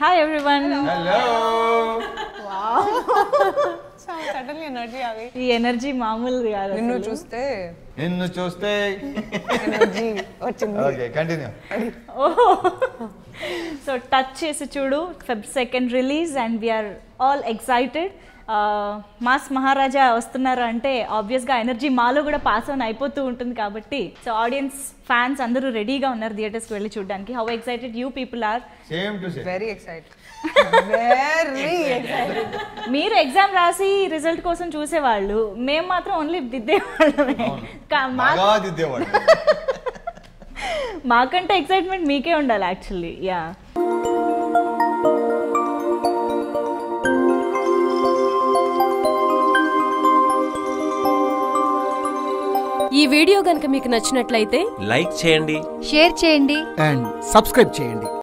Hi everyone hello suddenly energy అవి ఈ energy మామూలు కాదు నిన్ను అసలు. చూస్తే నిన్ను చూస్తే ఎనర్జీ వచ్చింది ఓకే కంటిన్యూ సో టచ్ చేసి చూడు Feb second release and we are all excited mass Maharaja వస్తున్నారు అంటే ఆబ్వియస్గా ఎనర్జీ మాలో కూడా పాస్ ఆన్ అయిపోతూ ఉంటుంది కాబట్టి సో ఆడియన్స్ ఫ్యాన్స్ అందరూ రెడీగా ఉన్నారు థియేటర్స్కి వెళ్ళి చూడడానికి how excited you people are same to same very excited very excited మీరు ఎగ్జామ్ రాసి రిజల్ట్ కోసం చూసేవాళ్ళు మేము మాత్రం ఓన్లీ దిద్దేవాళ్ళమే కా- మా- బాగా దిద్దేవాడు మాకంటే ఎక్సైట్మెంట్ మీకే ఉండాలి యాక్చువల్లీ యా ఈ వీడియో గనుక మీకు నచ్చినట్లయితే లైక్ చేయండి షేర్ చేయండి అండ్ సబ్స్క్రైబ్ చేయండి